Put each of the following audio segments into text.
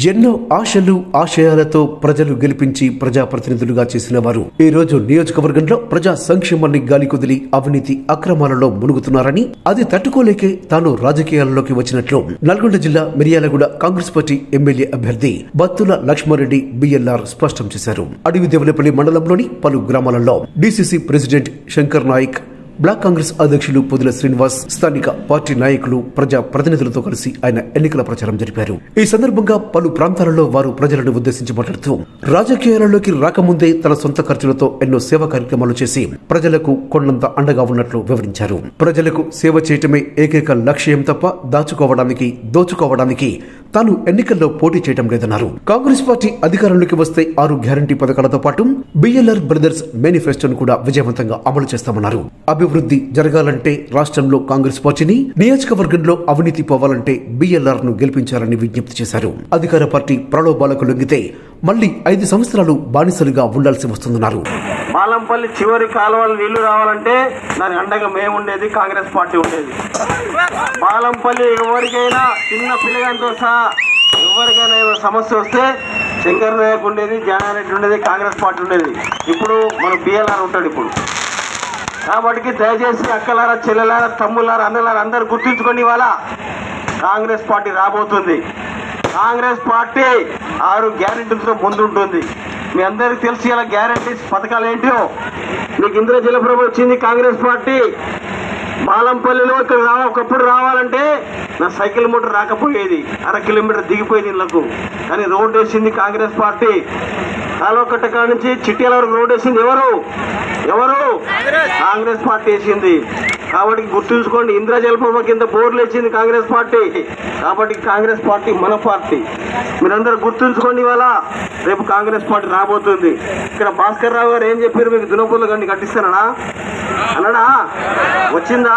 ఎన్నో ఆశలు ఆశయాలతో ప్రజలు గెలిపించి ప్రజాప్రతినిధులుగా చేసిన వారు ఈ రోజు నియోజకవర్గంలో ప్రజా సంక్షేమాన్ని గాలి కుదిలి అవినీతి అక్రమాలలో మునుగుతున్నారని అది తట్టుకోలేకే తాను రాజకీయాలలోకి వచ్చినట్లు నల్గొండ జిల్లా మిర్యాలగూడ కాంగ్రెస్ పార్టీ ఎమ్మెల్యే అభ్యర్థి బత్తుల లక్ష్మారెడ్డి బిఎల్ఆర్ స్పష్టం చేశారు అడవి దేవులపల్లి మండలంలోని పలు గ్రామాలలో DCC president Shankar Naik block Congress అధ్యక్షులు పొదిల శ్రీనివాస్ స్థానిక పార్టీ నాయకులు ప్రజా ప్రతినిధులతో కలిసి ఆయన ఎన్నికల ప్రచారం జరిపారు ఈ సందర్భంగా పలు ప్రాంతాలలో వారు ప్రజలను ఉద్దేశించి మాట్లాడుతూ రాజకీయాలలోకి రాకముందే తన సొంత ఖర్చులతో ఎన్నో సేవా కార్యక్రమాలు చేసి ప్రజలకు కొండంత అండగా ఉన్నట్లు వివరించారు ప్రజలకు సేవ చేయటమే ఏకైక లక్ష్యం తప్ప దాచుకోవడానికి దోచుకోవడానికి తాను ఎన్నికల్లో పోటీ చేయడం లేదన్నారు కాంగ్రెస్ పార్టీ అధికారంలోకి వస్తే ఆరు గ్యారంటీ పథకాలతో పాటు బిఎల్ఆర్ బ్రదర్స్ మేనిఫెస్టోను కూడా విజయవంతంగా అమలు చేస్తామన్నారు అభివృద్ధి జరగాలంటే రాష్ట్రంలో కాంగ్రెస్ పార్టీని నియోజకవర్గంలో అవినీతి పోవాలంటే బిఎల్ఆర్ ను గెలిపించాలని విజ్ఞప్తి చేశారు అధికార పార్టీ ప్రలోభాలకు లొంగితే మళ్లీ ఐదు సంవత్సరాలు బానిసలుగా ఉండాల్సి వస్తుందన్నారు బాలంపల్లి చివరి కాలువలు నీళ్లు రావాలంటే దాని అండగా మేము ఉండేది కాంగ్రెస్ పార్టీ ఉండేది బాలంపల్లి ఎవరికైనా చిన్న పిల్లగాంతో సహా ఎవరికైనా ఏదో సమస్య వస్తే శంకర్ నాయక్ ఉండేది జానారెడ్డి ఉండేది కాంగ్రెస్ పార్టీ ఉండేది ఇప్పుడు మన బిఎల్ఆర్ ఉంటాడు ఇప్పుడు కాబట్టి దయచేసి అక్కలారా చెల్లెలారా తమ్ములారా అన్నలారా అందరు గుర్తుంచుకోండి ఇవాళ కాంగ్రెస్ పార్టీ రాబోతుంది కాంగ్రెస్ పార్టీ ఆరు గ్యారెంటీలతో ముందుంటుంది మీ అందరికి తెలిసి ఇలా గ్యారెంటీస్ పథకాలు ఏంటో మీకు ఇంద్ర జలప్రభ వచ్చింది కాంగ్రెస్ పార్టీ బాలంపల్లిలో ఇక్కడ రా ఒకప్పుడు రావాలంటే నా సైకిల్ మోటార్ రాకపోయేది అర కిలోమీటర్ దిగిపోయింది ఇళ్లకు కానీ రోడ్ వేసింది కాంగ్రెస్ పార్టీ కాలువకట్ట కాడ నుంచి చిట్యాల వరకు రోడ్ వేసింది ఎవరు ఎవరు కాంగ్రెస్ పార్టీ వేసింది కాబట్టి గుర్తుంచుకోండి ఇంద్ర జలప్రభ కింద బోర్లు వేసింది కాంగ్రెస్ పార్టీ కాబట్టి కాంగ్రెస్ పార్టీ మన పార్టీ మీరందరూ గుర్తుంచుకోండి ఇవాళ రేపు కాంగ్రెస్ పార్టీ రాబోతుంది ఇక్కడ భాస్కర్ రావు గారు ఏం చెప్పారు మీకు దునపూర్లు గండి కట్టిస్తానా అన్నాడా వచ్చిందా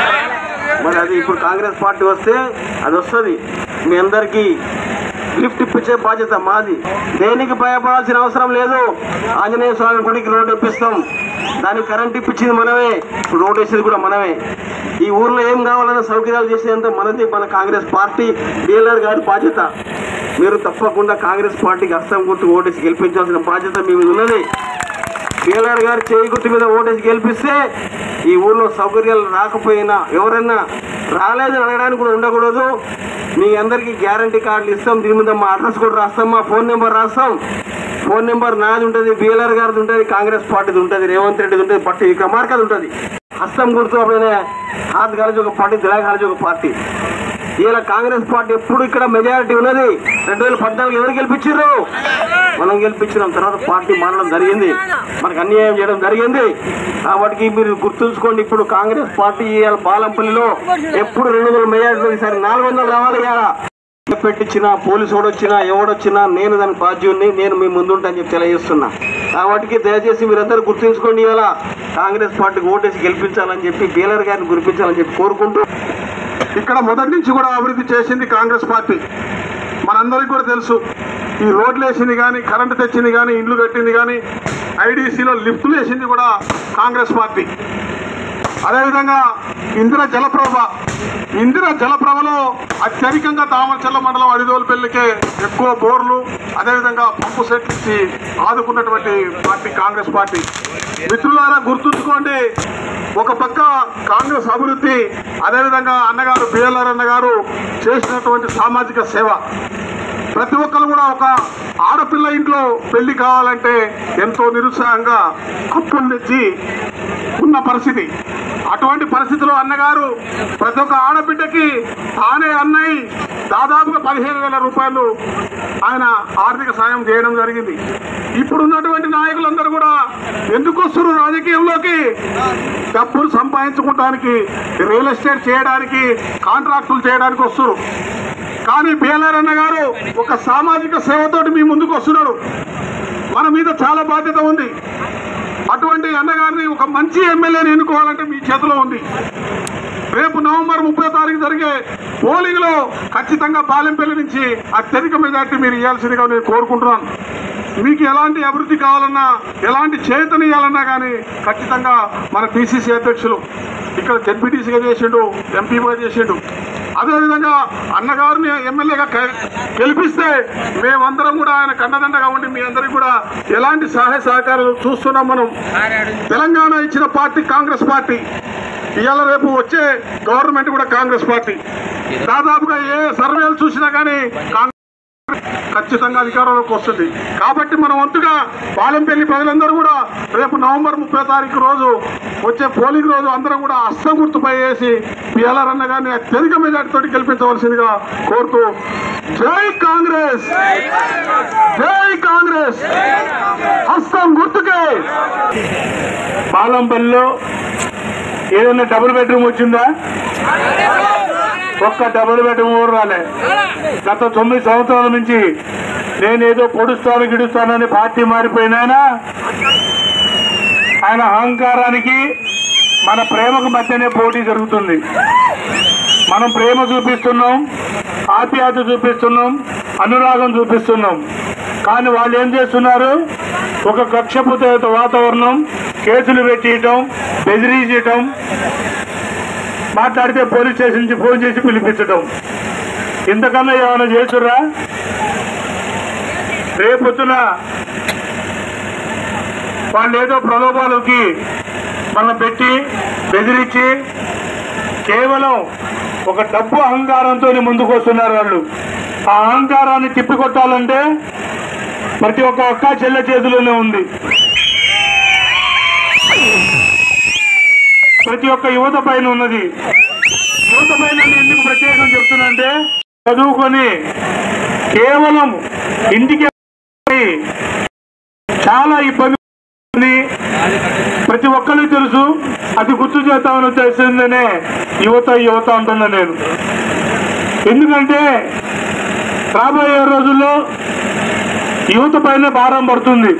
మరి అది ఇప్పుడు కాంగ్రెస్ పార్టీ వస్తే అది వస్తుంది మీ అందరికీ లిఫ్ట్ ఇప్పించే బాధ్యత మాది దేనికి భయపడాల్సిన అవసరం లేదు ఆంజనేయ స్వామి గుడికి రోడ్డు ఇప్పిస్తాం దానికి కరెంట్ ఇప్పించింది మనమే ఇప్పుడు రోడ్ వేసేది కూడా మనమే ఈ ఊర్లో ఏం కావాలన్న సౌకర్యాలు చేసేంత మనది మన కాంగ్రెస్ పార్టీ డీఎల్ఆర్ గారి బాధ్యత మీరు తప్పకుండా కాంగ్రెస్ పార్టీకి అస్తం గుర్తు ఓటేసి గెలిపించాల్సిన బాధ్యత మీ మీద ఉన్నది కేఎల్ఆర్ గారు చేయి గుర్తు మీద ఓటేసి గెలిపిస్తే ఈ ఊర్లో సౌకర్యాలు రాకపోయినా ఎవరైనా రాలేదని అడగడానికి కూడా ఉండకూడదు మీ అందరికీ గ్యారంటీ కార్డులు ఇస్తాం దీని మీద మా అడ్రస్ కూడా రాస్తాం మా ఫోన్ నెంబర్ రాస్తాం ఫోన్ నెంబర్ నాది ఉంటుంది బిఎల్ఆర్ గారిది ఉంటుంది కాంగ్రెస్ పార్టీది ఉంటుంది రేవంత్ రెడ్డిది ఉంటుంది పట్టి విక్రమార్కది ఉంటుంది హస్తం గుర్తు అప్పుడైనా హాత్ కలిసి ఒక పార్టీ దిలా కలిసి ఒక పార్టీ ఇలా కాంగ్రెస్ పార్టీ ఎప్పుడు ఇక్కడ మెజారిటీ ఉన్నది రెండు వేల పద్నాలుగు ఎవరు గెలిపించారు మనం గెలిపించిన తర్వాత పార్టీ మారడం జరిగింది మనకు అన్యాయం చేయడం జరిగింది కాబట్టి మీరు గుర్తుంచుకోండి ఇప్పుడు కాంగ్రెస్ పార్టీ ఇవాళ బాలంపల్లిలో ఎప్పుడు రెండు వందల మెజారిటీ ఈసారి నాలుగు వందలు రావాలి ఇవాళ పెట్టించినా పోలీసు వాడొచ్చినా ఎవడొచ్చినా నేను దాని బాధ్యుడిని నేను మీ ముందుంటా అని చెప్పి తెలియజేస్తున్నా కాబట్టి దయచేసి మీరందరూ గుర్తుంచుకోండి ఇవాళ కాంగ్రెస్ పార్టీకి ఓటేసి గెలిపించాలని చెప్పి బీలర్ గారిని గురిపించాలని చెప్పి కోరుకుంటూ ఇక్కడ మొదటి నుంచి కూడా అభివృద్ధి చేసింది కాంగ్రెస్ పార్టీ మనందరికీ కూడా తెలుసు ఈ రోడ్లు వేసింది కానీ కరెంటు తెచ్చింది కానీ ఇండ్లు కట్టింది కానీ ఐడీసీలో లిఫ్ట్లు వేసింది కూడా కాంగ్రెస్ పార్టీ అదేవిధంగా ఇందిర జలప్రభ ఇందిర జలప్రభలో అత్యధికంగా తామరచల్ల మండలం అడిదోలుపల్లికే ఎక్కువ బోర్లు అదేవిధంగా పంపు సెట్లు ఇచ్చి ఆదుకున్నటువంటి పార్టీ కాంగ్రెస్ పార్టీ మిత్రులారా గుర్తుంచుకోండి ఒక పక్క కాంగ్రెస్ అభివృద్ధి అదేవిధంగా అన్నగారు బిఎల్ఆర్ అన్నగారు చేసినటువంటి సామాజిక సేవ ప్రతి ఒక్కరు కూడా ఒక ఆడపిల్ల ఇంట్లో పెళ్లి కావాలంటే ఎంతో నిరుత్సాహంగా కప్పులు తెచ్చి ఉన్న పరిస్థితి అటువంటి పరిస్థితిలో అన్నగారు ప్రతి ఒక్క ఆడబిడ్డకి తానే అన్నయ్య దాదాపుగా పదిహేను వేల రూపాయలు ఆయన ఆర్థిక సాయం చేయడం జరిగింది ఇప్పుడు ఉన్నటువంటి నాయకులందరూ కూడా ఎందుకు వస్తున్నారు రాజకీయంలోకి డబ్బులు సంపాదించుకోవడానికి రియల్ ఎస్టేట్ చేయడానికి కాంట్రాక్టులు చేయడానికి వస్తున్నారు కానీ బిఎల్ఆర్ అన్న గారు ఒక సామాజిక సేవతోటి మీ ముందుకు వస్తున్నాడు మన మీద చాలా బాధ్యత ఉంది అటువంటి అన్నగారిని ఒక మంచి ఎమ్మెల్యేని ఎన్నుకోవాలంటే మీ చేతిలో ఉంది రేపు నవంబర్ ముప్పై తారీఖు జరిగే పోలింగ్ లో ఖచ్చితంగా బాలెంపల్లి నుంచి అత్యధిక మెజార్టీ మీరు ఇవ్వాల్సిందిగా నేను కోరుకుంటున్నాను మీకు ఎలాంటి అభివృద్ధి కావాలన్నా ఎలాంటి చేతనియాలన్నా కానీ ఖచ్చితంగా మన పిసిసి అధ్యక్షులు ఇక్కడ జడ్పీటీసీగా చేసిండు ఎంపీగా చేసిండు అదేవిధంగా అన్నగారిని ఎమ్మెల్యేగా క- గెలిపిస్తే మేమందరం కూడా ఆయన కండదండగా ఉండి మీ అందరికీ కూడా ఎలాంటి సహాయ సహకారాలు చూస్తున్నాం మనం తెలంగాణ ఇచ్చిన పార్టీ కాంగ్రెస్ పార్టీ ఇవాళ రేపు వచ్చే గవర్నమెంట్ కూడా కాంగ్రెస్ పార్టీ దాదాపుగా ఏ సర్వేలు చూసినా కానీ కాంగ్రెస్ ఖచ్చితంగా అధికారంలోకి వస్తుంది కాబట్టి మన వంతుగా బాలెంపల్లి ప్రజలందరూ కూడా రేపు నవంబర్ ముప్పై తారీఖు రోజు వచ్చే పోలింగ్ రోజు అందరం కూడా అస్సం గుర్తుపై వేసి పిఎల్ఆర్ అన్న గారిని అత్యధిక మెజార్టీతో గెలిపించవలసిందిగా కోరుతూ జై కాంగ్రెస్ జై కాంగ్రెస్ హస్తం గుర్తుకే పాలంపల్లిలో ఏదైనా డబుల్ బెడ్రూమ్ వచ్చిందా ఒక్క డబుల్ బెడ్రూమ్ ఊరు రాలే గత తొమ్మిది సంవత్సరాల నుంచి నేనేదో పొడుస్తాను గిడుస్తానని పార్టీ మారిపోయినా ఆయన అహంకారానికి మన ప్రేమకు మధ్యనే పోటీ జరుగుతుంది మనం ప్రేమ చూపిస్తున్నాం ఆప్యాయత చూపిస్తున్నాం అనురాగం చూపిస్తున్నాం కానీ వాళ్ళు ఏం చేస్తున్నారు ఒక కక్షపూత వాతావరణం కేసులు పెట్టియటం బెదిరించటం మాట్లాడితే పోలీస్ స్టేషన్ నుంచి ఫోన్ చేసి పిలిపించటం ఇంతకన్నా ఏమైనా చేస్తుర్రా రేపొద్దున వాళ్ళు ఏదో ప్రలోభాలకి మనం పెట్టి బెదిరించి కేవలం ఒక డబ్బు అహంకారంతో ముందుకు వస్తున్నారు వాళ్ళు ఆ అహంకారాన్ని తిప్పికొట్టాలంటే ప్రతి ఒక్క అక్క చెల్లె చేతిలోనే ఉంది ప్రతి ఒక్క యువత పైన ఉన్నది యువత పైన నేను ఎందుకు ప్రత్యేకం చెప్తున్నంటే చదువుకొని కేవలం ఇంటికి పోయి చాలా ఇబ్బంది పడి ప్రతి ఒక్కరికి తెలుసు అది గుర్తు చేద్దామని తెలిసిందనే యువత యువత అంటున్నా నేను ఎందుకంటే రాబోయే రోజుల్లో యువత పైన భారం పడుతుంది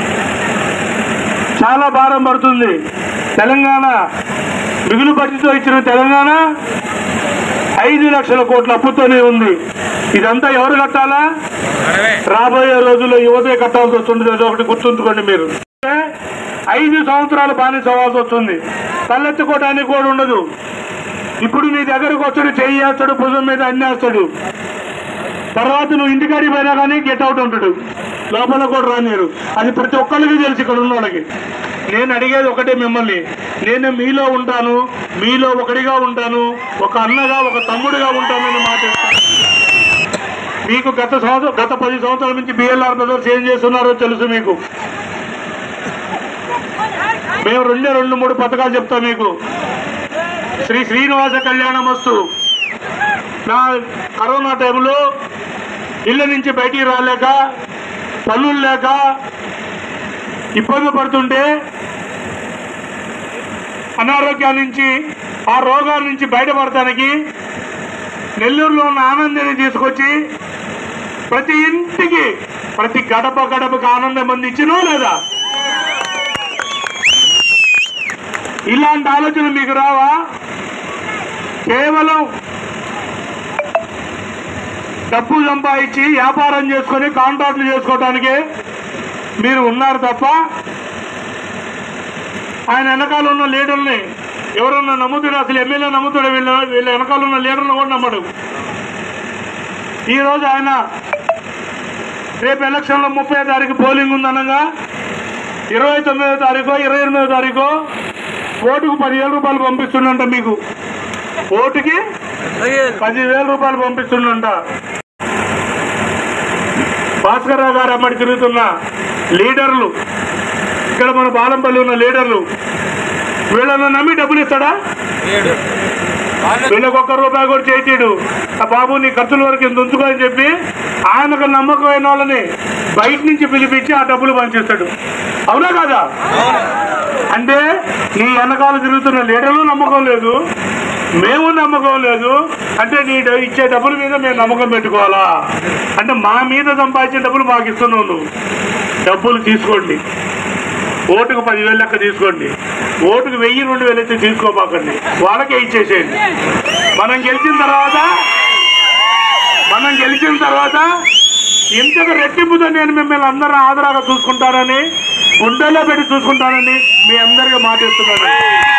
చాలా భారం పడుతుంది తెలంగాణ మిగులు బడ్జెట్తో ఇచ్చిన తెలంగాణ ఐదు లక్షల కోట్ల అప్పుతోనే ఉంది ఇదంతా ఎవరు కట్టాలా రాబోయే రోజుల్లో యువతే కట్టాల్సి వస్తుంది అది ఒకటి గుర్తుంచుకోండి మీరు అంటే ఐదు సంవత్సరాలు బానిస అవ్వాల్సి వస్తుంది తలెత్తుకోవడానికి కూడా ఉండదు ఇప్పుడు నీ దగ్గరకు వచ్చాడు చెయ్యి వేస్తాడు భుజం మీద అన్ని వేస్తాడు తర్వాత నువ్వు ఇంటికాడికి పోయినా కానీ గెట్ అవుట్ ఉంటాడు లోపల కూడా రానిరు అది ప్రతి ఒక్కరికి తెలుసు ఇక్కడ ఉన్న వాళ్ళకి నేను అడిగేది ఒకటే మిమ్మల్ని నేను మీలో ఉంటాను మీలో ఒకడిగా ఉంటాను ఒక అన్నగా ఒక తమ్ముడిగా ఉంటానని మాట మీకు గత సంవత్సరం గత పది సంవత్సరాల నుంచి బిఎల్ఆర్ బ్రదర్స్ ఏం చేస్తున్నారో తెలుసు మీకు మేము రెండే రెండు మూడు పథకాలు చెప్తాం మీకు శ్రీ శ్రీనివాస కళ్యాణం వస్తు నా కరోనా టైంలో ఇళ్ళ నుంచి బయటికి రాలేక పనులు లేక ఇబ్బంది పడుతుంటే అనారోగ్యం నుంచి ఆ రోగాల నుంచి బయటపడటానికి నెల్లూరులో ఉన్న ఆనందాన్ని తీసుకొచ్చి ప్రతి ఇంటికి ప్రతి గడప గడపకి ఆనందం అందించినో లేదా ఇలాంటి ఆలోచన మీకు రావా కేవలం డబ్బు సంపాదించి వ్యాపారం చేసుకొని కాంట్రాక్ట్లు చేసుకోవడానికి మీరు ఉన్నారు తప్ప ఆయన వెనకాల ఉన్న లీడర్ని ఎవరన్నా నమ్ముతాడు అసలు ఎమ్మెల్యే నమ్ముతాడు వీళ్ళ వీళ్ళ వెనకాల ఉన్న లీడర్ని కూడా నమ్మడు ఈరోజు ఆయన రేపు ఎలక్షన్లో ముప్పై తారీఖు పోలింగ్ ఉందనగా ఇరవై తొమ్మిదో తారీఖు ఇరవై ఎనిమిదో తారీఖు ఓటుకు పదివేల రూపాయలు పంపిస్తుండంట మీకు ఓటుకి పదివేల రూపాయలు పంపిస్తుండంట భాస్కర్ రావు గారు అమ్మడి తిరుగుతున్న లీడర్లు ఇక్కడ మన బాలంపల్లి ఉన్న లీడర్లు వీళ్ళని నమ్మి డబ్బులు ఇస్తాడా వీళ్ళకి ఒక్క రూపాయి కూడా చేయటీడు ఆ బాబు నీ ఖర్చుల వరకు ఇంత ఉంచుకో అని చెప్పి ఆయనకు నమ్మకమైన వాళ్ళని బయట నుంచి పిలిపించి ఆ డబ్బులు పంచిస్తాడు అవునా కాదా అంటే నీ వెనకాల తిరుగుతున్న లీడర్లు నమ్మకం లేదు మేము నమ్మకం లేదు అంటే నీ డ- ఇచ్చే డబ్బుల మీద మేము నమ్మకం పెట్టుకోవాలా అంటే మా మీద సంపాదించే డబ్బులు మాకు ఇస్తున్నావు నువ్వు డబ్బులు తీసుకోండి ఓటుకు పదివేలు లెక్క తీసుకోండి ఓటుకు వెయ్యి రెండు వేలు అయితే తీసుకోబాకండి వాళ్ళకే ఇచ్చేసేయండి మనం గెలిచిన తర్వాత మనం గెలిచిన తర్వాత ఇంతకు రెట్టింపుతో నేను మిమ్మల్ని అందరిని ఆదరాగా చూసుకుంటానని గుండెల్లో పెట్టి చూసుకుంటానని మీ అందరికీ మాటిస్తున్నాను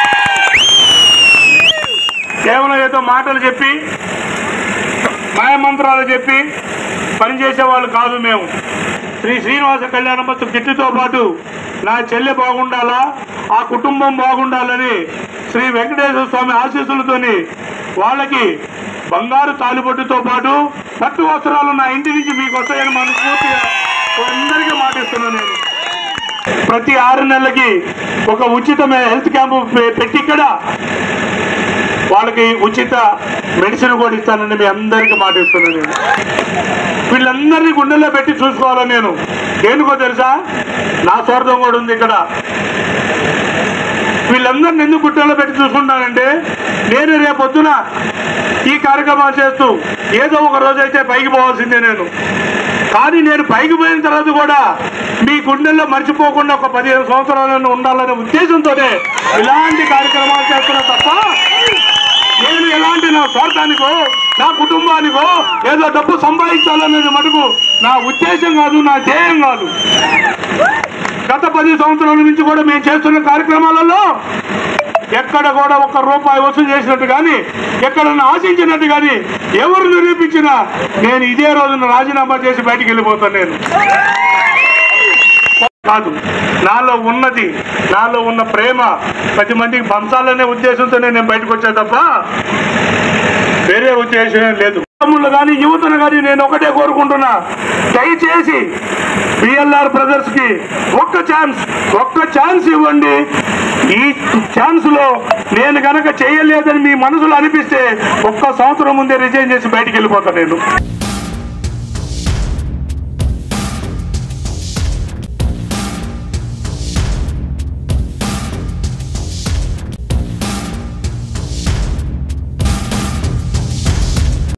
కేవలం ఏదో మాటలు చెప్పి మాయమంత్రాలు చెప్పి పనిచేసే వాళ్ళు కాదు మేము శ్రీ శ్రీనివాస కళ్యాణమస్తు కిట్టితో పాటు నా చెల్లె బాగుండాలా ఆ కుటుంబం బాగుండాలని శ్రీ వెంకటేశ్వర స్వామి ఆశీస్సులతోని వాళ్ళకి బంగారు తాలిబొట్టుతో పాటు పట్టు వస్త్రాలు నా ఇంటి నుంచి మీకు వస్తాయని మనస్ఫూర్తిగా అందరికీ మాటిస్తున్నాను నేను ప్రతి ఆరు నెలలకి ఒక ఉచితమైన హెల్త్ క్యాంపు పె- పెట్టి ఇక్కడ వాళ్ళకి ఉచిత మెడిసిన్ కూడా ఇస్తానని మీ అందరికీ మాట ఇస్తున్నాను నేను వీళ్ళందరినీ గుండెల్లో పెట్టి చూసుకోవాలని నేను దేనికో తెలుసా నా స్వార్థం కూడా ఉంది ఇక్కడ వీళ్ళందరిని ఎందుకు గుట్టెల్లో పెట్టి చూసుకుంటానంటే నేను రేపొద్దున ఈ కార్యక్రమాలు చేస్తూ ఏదో ఒక రోజు అయితే పైకి పోవాల్సిందే నేను కానీ నేను పైకి పోయిన తర్వాత కూడా మీ గుండెల్లో మర్చిపోకుండా ఒక పదిహేను సంవత్సరాలను ఉండాలనే ఉద్దేశంతోనే ఇలాంటి కార్యక్రమాలు చేస్తున్నా తప్ప నేను ఎలాంటి నా స్వార్థానికో నా కుటుంబానికో ఏదో డబ్బు సంపాదించాలనేది మటుకు నా ఉద్దేశం కాదు నా ధ్యేయం కాదు గత పది సంవత్సరాల నుంచి కూడా మేము చేస్తున్న కార్యక్రమాలలో ఎక్కడ కూడా ఒక్క రూపాయి వసూలు చేసినట్టు కానీ ఎక్కడన్నా ఆశించినట్టు కానీ ఎవరు నిరూపించినా నేను ఇదే రోజున రాజీనామా చేసి బయటికి వెళ్ళిపోతాను నేను కాదు నాలో ఉన్నది నాలో ఉన్న ప్రేమ పది మందికి పంచాలనే ఉద్దేశంతోనే నేను బయటకు వచ్చా తప్ప వేరే ఉద్దేశం ఏం లేదు తమ్ముళ్ళు కానీ యువతను కానీ నేను ఒకటే కోరుకుంటున్నా దయచేసి బిఎల్ఆర్ బ్రదర్స్ కి ఒక్క ఛాన్స్ ఒక్క ఛాన్స్ ఇవ్వండి ఈ ఛాన్స్ లో నేను గనక చేయలేదని మీ మనసులో అనిపిస్తే ఒక్క సంవత్సరం ముందే రిజైన్ చేసి బయటికి వెళ్ళిపోతాను నేను